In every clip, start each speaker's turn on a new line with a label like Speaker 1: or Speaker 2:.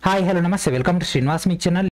Speaker 1: Hi hello నమస్తే welcome to Srinivas మీ channel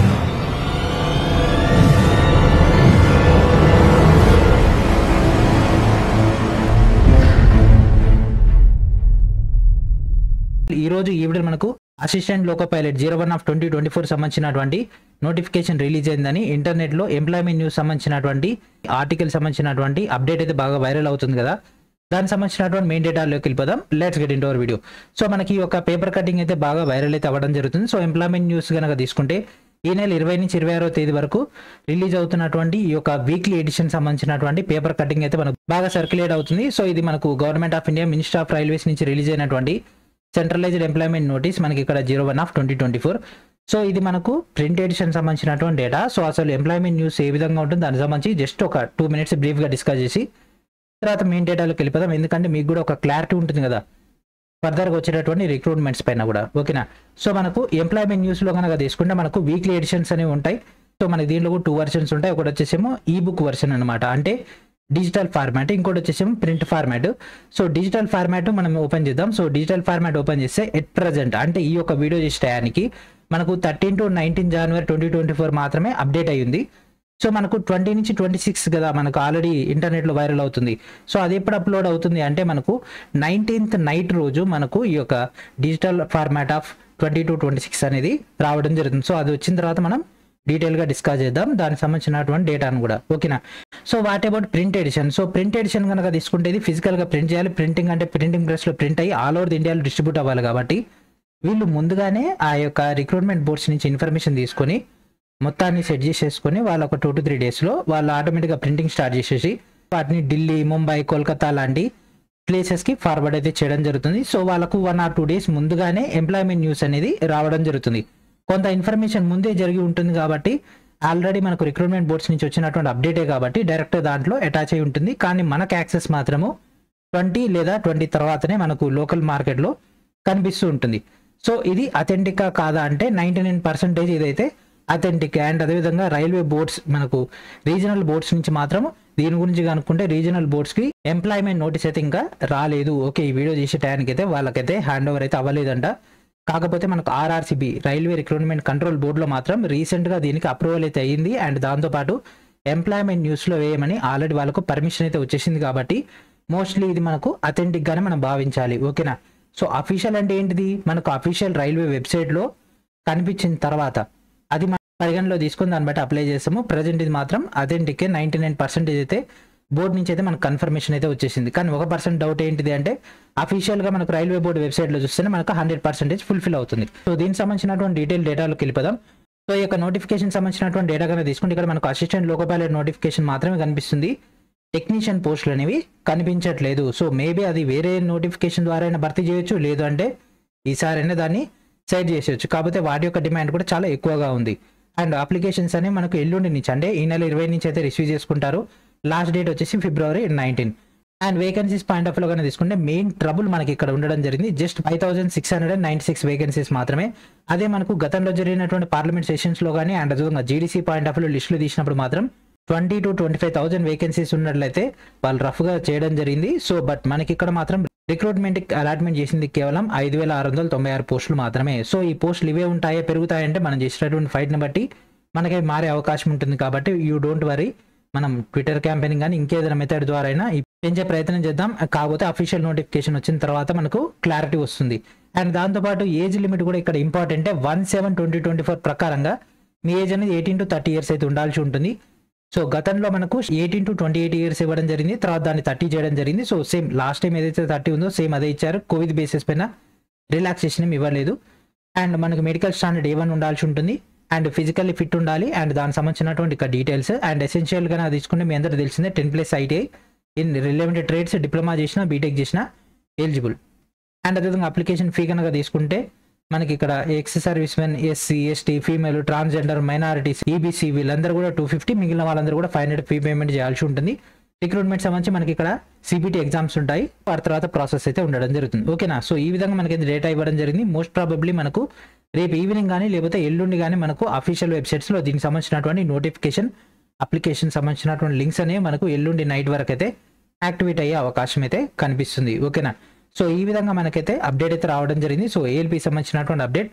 Speaker 1: ఈ రోజు ఈ వీడియో మనకు assistant loco pilot zero one of twenty twenty four సంబంధించినటువంటి నోటిఫికేషన్ రిలీజ్ అయిందని ఇంటర్నెట్ లో ఎంప్లాయ్మెంట్ న్యూస్ సంబంధించినటువంటి ఆర్టికల్ సంబంధించినటువంటి అప్డేట్ అయితే బాగా వైరల్ అవుతుంది కదా దానికి సంబంధించినటువంటి మెయిన్ డేటాలోకి వెళ్ళిపోదాం let's get in our video so మనకి ఒక పేపర్ కటింగ్ అయితే బాగా వైరల్ అయితే అవ్వడం జరుగుతుంది సో ఎంప్లాయ్మెంట్ న్యూస్ కనుక తీసుకుంటే ఈ నెల ఇరవై నుంచి ఇరవై ఆరో తేదీ వరకు రిలీజ్ అవుతున్నటువంటి ఈ యొక్క వీక్లీ ఎడిషన్ సంబంధించినటువంటి పేపర్ కటింగ్ అయితే మనకు బాగా సర్క్యులేట్ అవుతుంది సో ఇది మనకు government of India minister of railways నుంచి రిలీజ్ అయినటువంటి సెంట్రలైజ్డ్ ఎంప్లాయ్మెంట్ నోటీస్ మనకి ఇక్కడ zero one of twenty twenty four so ఇది మనకు ప్రింట్ ఎడిషన్ సంబంధించినటువంటి డేటా సో అసలు ఎంప్లాయ్మెంట్ న్యూస్ ఏ విధంగా ఉంటుంది దానికి సంబంధించి జస్ట్ ఒక టూ మినిట్స్ బ్రీఫ్గా డిస్కస్ చేసి తర్వాత మెయిన్ డేటాలోకి వెళ్ళిపోదాం ఎందుకంటే మీకు కూడా ఒక క్లారిటీ ఉంటుంది కదా ఫర్దర్గా వచ్చేటటువంటి రిక్రూట్మెంట్స్ పైన కూడా ఓకేనా సో మనకు ఎంప్లాయ్మెంట్ న్యూస్లో కనుక తీసుకుంటే మనకు వీక్లీ ఎడిషన్స్ అనేవి ఉంటాయి సో మనకి దీనిలో కూడా టూ వర్షన్స్ ఉంటాయి ఒకటి వచ్చేసేమో ఈ బుక్ వర్షన్ అనమాట అంటే డిజిటల్ ఫార్మాట్ ఇంకోటి వచ్చేసేమో print format so digital format మనం ఓపెన్ చేద్దాం సో డిజిటల్ ఫార్మాట్ ఓపెన్ చేస్తే ఎట్ ప్రజెంట్ అంటే ఈ యొక్క వీడియో చేసే టయానికి మనకు thirteen to nineteen January twenty twenty four మాత్రమే అప్డేట్ అయ్యింది సో మనకు ట్వంటీ నుంచి ట్వంటీ సిక్స్ కదా మనకు ఆల్రెడీ ఇంటర్నెట్లో వైరల్ అవుతుంది సో అది ఎప్పుడు అప్లోడ్ అవుతుంది అంటే మనకు నైన్టీన్త్ నైట్ రోజు మనకు ఈ యొక్క digital format of twenty two twenty six అనేది రావడం జరుగుతుంది సో అది వచ్చిన తర్వాత మనం డీటెయిల్గా డిస్కస్ చేద్దాం దానికి సంబంధించినటువంటి డేటాను కూడా ఓకేనా so what about print edition so print edition కనుక తీసుకుంటే ఇది ఫిజికల్గా ప్రింట్ చేయాలి ప్రింటింగ్ అంటే ప్రింటింగ్ ప్రెస్లో ప్రింట్ అయ్యి ఆల్ ఓవర్ ఇండియాలో డిస్ట్రిబ్యూట్ అవ్వాలి కాబట్టి వీళ్ళు ముందుగానే ఆ యొక్క రిక్రూట్మెంట్ బోర్డ్స్ నుంచి ఇన్ఫర్మేషన్ తీసుకొని మొత్తాన్ని సెట్ చేసేసుకొని వాళ్ళు ఒక టూ టు త్రీ డేస్లో వాళ్ళు ఆటోమేటిక్గా ప్రింటింగ్ స్టార్ట్ చేసేసి వాటిని ఢిల్లీ ముంబై కోల్కతా లాంటి ప్లేసెస్కి ఫార్వర్డ్ అయితే చేయడం జరుగుతుంది సో వాళ్ళకు వన్ ఆర్ టూ డేస్ ముందుగానే ఎంప్లాయ్మెంట్ న్యూస్ అనేది రావడం జరుగుతుంది కొంత ఇన్ఫర్మేషన్ ముందే జరిగి ఉంటుంది కాబట్టి ఆల్రెడీ మనకు రిక్రూట్మెంట్ బోర్డ్స్ నుంచి వచ్చినటువంటి అప్డేటే కాబట్టి డైరెక్ట్ దాంట్లో అటాచ్ అయి ఉంటుంది కానీ మనకు యాక్సెస్ మాత్రము ట్వంటీ లేదా ట్వంటీ తర్వాతనే మనకు లోకల్ మార్కెట్లో కనిపిస్తూ ఉంటుంది సో ఇది అథెంటికా కాదా అంటే నైంటీ నైన్ పర్సెంటేజ్ ఇదైతే అథెంటిక్ అండ్ అదేవిధంగా రైల్వే బోర్డ్స్ మనకు రీజనల్ బోర్డ్స్ నుంచి మాత్రం దీని గురించి కనుక్కుంటే రీజనల్ బోర్డ్స్కి ఎంప్లాయ్మెంట్ నోటీస్ అయితే ఇంకా రాలేదు ఓకే ఈ వీడియో చేసే టైంకి అయితే వాళ్ళకైతే హ్యాండ్ ఓవర్ అయితే అవ్వలేదంట కాకపోతే మనకు ఆర్ఆర్సీబీ రైల్వే రిక్రూట్మెంట్ కంట్రోల్ బోర్డులో మాత్రం రీసెంట్గా దీనికి అప్రూవల్ అయితే అయ్యింది అండ్ దాంతోపాటు ఎంప్లాయ్మెంట్ న్యూస్లో వేయమని ఆల్రెడీ వాళ్ళకు పర్మిషన్ అయితే వచ్చేసింది కాబట్టి మోస్ట్లీ ఇది మనకు అథెంటిక్ గానే మనం భావించాలి ఓకేనా సో అఫీషియల్ అంటే ఏంటిది మనకు అఫీషియల్ రైల్వే వెబ్సైట్లో కనిపించిన తర్వాత అది మనం పరిగణలో తీసుకుని దాన్ని బట్టి అప్లై చేస్తాము ప్రజెంట్ ఇది మాత్రం అథెంటిక్ నైంటీ నైన్ పర్సెంటేజ్ అయితే బోర్డు నుంచి అయితే మనకు కన్ఫర్మేషన్ అయితే వచ్చేసింది కానీ ఒక పర్సెంట్ డౌట్ ఏంటిది అంటే అఫీషియల్గా మనకు రైల్వే బోర్డు వెబ్సైట్లో చూస్తేనే మనకు హండ్రెడ్ పర్సెంటేజ్ ఫుల్ఫిల్ అవుతుంది సో దీనికి సంబంధించినటువంటి డీటెయిల్ డేటాలోకి వెళ్ళిపోదాం సో ఈ యొక్క నోటిఫికేషన్ సంబంధించినటువంటి డేటా కనుక తీసుకుంటే ఇక్కడ మనకు అసిస్టెంట్ లోకో పైలట్ నోటిఫికేషన్ మాత్రమే కనిపిస్తుంది టెక్నీషియన్ పోస్టులు అనేవి కనిపించట్లేదు సో మేబీ అది వేరే నోటిఫికేషన్ ద్వారా అయినా భర్తీ చేయొచ్చు లేదు అంటే ఈసారైనా దాన్ని సైడ్ చేసేయచ్చు కాకపోతే వాటి యొక్క డిమాండ్ కూడా చాలా ఎక్కువగా ఉంది అండ్ అప్లికేషన్స్ అనేవి మనకు ఎల్లుండి నుంచి అంటే ఈ నెల ఇరవై నుంచి అయితే రిసీవ్ చేసుకుంటారు లాస్ట్ డేట్ వచ్చేసి February nineteen and vacancies point of లో కానీ తీసుకుంటే మెయిన్ ట్రబుల్ మనకి ఇక్కడ ఉండడం జరిగింది just five thousand six hundred and ninety six vacancies మాత్రమే అదే మనకు గతంలో జరిగినటువంటి పార్లమెంట్ సెషన్స్ లో కానీ అండ్ అదేవిధంగా జీడీసీ పాయింట్ ఆఫ్ లో లిస్టులు తీసినప్పుడు మాత్రం twenty two twenty five thousand vacancies ఉన్నట్లయితే వాళ్ళు రఫ్ గా చేయడం జరిగింది సో బట్ మనకి ఇక్కడ మాత్రం రిక్రూట్మెంట్ అలాట్మెంట్ చేసింది కేవలం ఐదు వేల ఆరు వందల తొంభై ఆరు పోస్టులు మాత్రమే సో ఈ పోస్టులు ఇవే ఉంటాయా పెరుగుతాయంటే మనం చేసినటువంటి ఫైట్ని బట్టి మనకి మారే అవకాశం ఉంటుంది కాబట్టి యూ డోంట్ వరీ మనం ట్విట్టర్ క్యాంపెయినింగ్ కానీ ఇంకేదైనా మెథడ్ ద్వారా అయినా ఈ పెంచే ప్రయత్నం చేద్దాం కాకపోతే అఫీషియల్ నోటిఫికేషన్ వచ్చిన తర్వాత మనకు క్లారిటీ వస్తుంది అండ్ దాంతోపాటు ఏజ్ లిమిట్ కూడా ఇక్కడ important one seven twenty twenty four ప్రకారంగా మీ ఏజ్ అనేది ఎయిటీన్ టు థర్టీ ఇయర్స్ అయితే ఉండాల్సి ఉంటుంది సో గతంలో మనకు eighteen to twenty eight years ఇవ్వడం జరిగింది తర్వాత దాన్ని థర్టీ చేయడం జరిగింది సో సేమ్ లాస్ట్ టైం ఏదైతే థర్టీ ఉందో సేమ్ అదే ఇచ్చారు కోవిడ్ బేసిస్ పైన రిలాక్సేషన్ ఏమి ఇవ్వలేదు అండ్ మనకు మెడికల్ స్టాండర్డ్ ఏ వన్ ఉండాల్సి ఉంటుంది అండ్ ఫిజికల్లీ ఫిట్ ఉండాలి అండ్ దానికి సంబంధించినటువంటి ఇక డీటెయిల్స్ అండ్ ఎసెన్షియల్గా నాకు తీసుకుంటే మీ అందరూ తెలిసిందే ten plus ITI in relevant trades diploma చేసిన బీటెక్ చేసిన ఎలిజిబుల్ అండ్ అదేవిధంగా అప్లికేషన్ ఫీ కనుక తీసుకుంటే మనకి ఇక్కడ ex service men SC ST female transgender minorities EBC వీళ్ళందరూ కూడా టూ ఫిఫ్టీ మిగిలిన వాళ్ళందరూ కూడా ఫైవ్ హండ్రెడ్ ఫీ పేమెంట్ చేయాల్సి ఉంటుంది రిక్రూట్మెంట్ సంబంధించి మనకి ఇక్కడ సిబిటీ ఎగ్జామ్స్ ఉంటాయి వాటి తర్వాత ప్రాసెస్ అయితే ఉండడం జరుగుతుంది ఓకేనా సో ఈ విధంగా మనకి డేటా ఇవ్వడం జరిగింది మోస్ట్ ప్రాబబ్లీ మనకు రేపు ఈవినింగ్ కానీ లేకపోతే ఎల్లుండి కానీ మనకు అఫీషియల్ వెబ్సైట్స్లో దీనికి సంబంధించినటువంటి నోటిఫికేషన్ అప్లికేషన్ సంబంధించినటువంటి లింక్స్ అనేవి మనకు ఎల్లుండి నైట్ వరకు అయితే యాక్టివేట్ అయ్యే అవకాశం అయితే కనిపిస్తుంది ఓకేనా సో ఈ విధంగా మనకైతే అప్డేట్ అయితే రావడం జరిగింది సో ఏఎల్పి సంబంధించినటువంటి అప్డేట్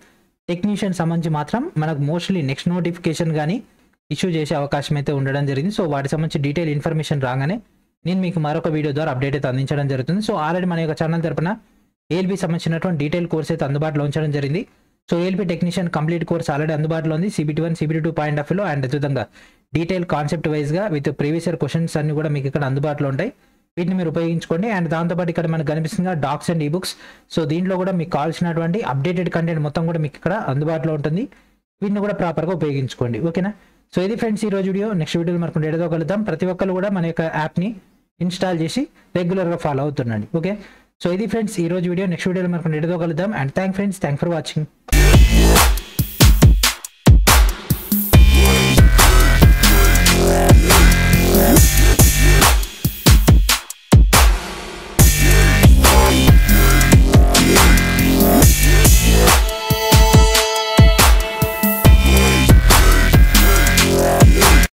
Speaker 1: టెక్నీషియన్ సంబంధించి మాత్రం మనకు మోస్ట్లీ నెక్స్ట్ నోటిఫికేషన్ కానీ ఇష్యూ చేసే అవకాశం అయితే ఉండడం జరిగింది సో వాటి సంబంధించి డీటెయిల్ ఇన్ఫర్మేషన్ రాగానే నేను మీకు మరొక వీడియో ద్వారా అప్డేట్ అయితే అందించడం జరుగుతుంది సో ఆల్రెడీ మన యొక్క ఛానల్ తరపున ఏఎల్బి సంబంధించినటువంటి డీటెయిల్ కోర్స్ అయితే అందుబాటులో ఉంచడం జరిగింది so ALP technician complete course already అందుబాటులో ఉంది CBT one CBT two point of లో అండ్ అదేవిధంగా డీటెయిల్ కాన్సెప్ట్ వైజ్గా విత్ ప్రీవియస్ ఇయర్ క్వశ్చన్స్ అన్ని కూడా మీకు ఇక్కడ అందుబాటులో ఉంటాయి వీటిని మీరు ఉపయోగించుకోండి అండ్ దాంతోపాటు ఇక్కడ మనకు కనిపిస్తుంది డాక్స్ అండ్ ఈ బుక్స్ సో దీంట్లో కూడా మీకు కావాల్సినటువంటి అప్డేటెడ్ కంటెంట్ మొత్తం కూడా మీకు ఇక్కడ అందుబాటులో ఉంటుంది వీటిని కూడా ప్రాపర్గా ఉపయోగించుకోండి ఓకేనా సో ఇది ఫ్రెండ్స్ ఈ రోజు వీడియో నెక్స్ట్ వీడియోలో మనకు ఏదో కలుద్దాం ప్రతి ఒక్కరు కూడా మన యొక్క యాప్ని ఇన్స్టాల్ చేసి రెగ్యులర్గా ఫాలో అవుతుండండి ఓకే సో ఇది ఫ్రెండ్స్ ఈ రోజు వీడియో నెక్స్ట్ వీడియోలో మనకు ఏదో కలుద్దాం and thank friends thank for watching
Speaker 2: Yeah.